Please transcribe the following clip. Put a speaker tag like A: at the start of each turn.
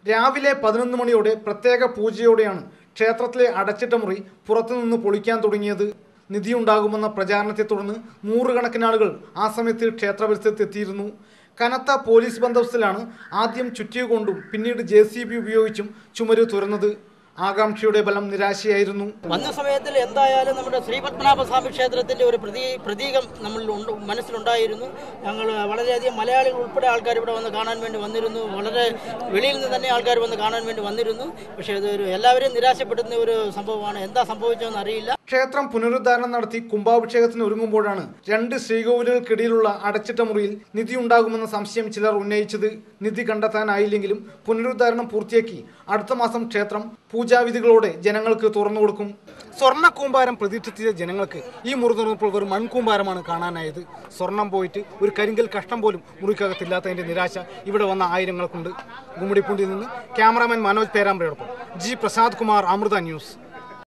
A: രാവിലെ പതിനൊന്ന് മണിയോടെ പ്രത്യേക പൂജയോടെയാണ് ക്ഷേത്രത്തിലെ അടച്ചിട്ട മുറി പുറത്തുനിന്ന് പൊളിക്കാൻ തുടങ്ങിയത് നിധിയുണ്ടാകുമെന്ന പ്രചാരണത്തെ തുടർന്ന് നൂറുകണക്കിന് ആളുകൾ ആ സമയത്ത് ക്ഷേത്ര പരിസരത്ത് എത്തിയിരുന്നു കനത്ത പോലീസ് ബന്ദോബസ്തിലാണ് ആദ്യം ചുറ്റിയുകൊണ്ടും പിന്നീട് ജെ സി ബി ഉപയോഗിച്ചും ചുമര് തുറന്നത് ആകാംക്ഷയുടെ ബലം നിരാശയായിരുന്നു
B: വന്ന സമയത്തിൽ എന്തായാലും നമ്മുടെ ശ്രീപത്മനാഭസ്വാമി ക്ഷേത്രത്തിന്റെ ഒരു പ്രതീ പ്രതീകം നമ്മളിൽ ഉണ്ട് മനസ്സിലുണ്ടായിരുന്നു ഞങ്ങൾ വളരെയധികം മലയാളികൾ ഉൾപ്പെടെ ആൾക്കാർ ഇവിടെ വന്ന് കാണാൻ വേണ്ടി വന്നിരുന്നു വളരെ വെളിയിൽ നിന്ന് തന്നെ ആൾക്കാർ വന്ന് കാണാൻ വേണ്ടി വന്നിരുന്നു പക്ഷേ അതൊരു എല്ലാവരെയും നിരാശപ്പെടുന്ന ഒരു സംഭവമാണ് എന്താ സംഭവിച്ചതെന്ന് അറിയില്ല
A: ക്ഷേത്രം പുനരുദ്ധാരണം നടത്തി കുംഭാഭിഷേകത്തിന് ഒരുങ്ങുമ്പോഴാണ് രണ്ട് ശ്രീകോവിലുകൾക്കിടയിലുള്ള അടച്ചിട്ട മുറിയിൽ നിധി ഉണ്ടാകുമെന്ന സംശയം ചിലർ ഉന്നയിച്ചത് നിധി കണ്ടെത്താനായില്ലെങ്കിലും പുനരുദ്ധാരണം പൂർത്തിയാക്കി അടുത്ത മാസം ക്ഷേത്രം പൂജാവിധികളോടെ ജനങ്ങൾക്ക് തുറന്നു കൊടുക്കും സ്വർണ്ണ കൂമ്പാരം പ്രതീക്ഷിച്ച ജനങ്ങൾക്ക് ഈ മുറി തുറന്നപ്പോൾ വെറും മൺകൂമ്പാരമാണ് കാണാനായത് സ്വർണം പോയിട്ട് ഒരു കരിങ്കൽ കഷ്ടം പോലും മുറിക്കകത്തില്ലാത്തതിന്റെ നിരാശ ഇവിടെ വന്ന ആയിരങ്ങൾക്കുണ്ട് ഗുമ്മിടിപ്പുണ്ടിൽ നിന്ന് ക്യാമറാമാൻ മനോജ് പേരാമ്പ്രയോടൊപ്പം ജി പ്രസാദ് കുമാർ അമൃത ന്യൂസ്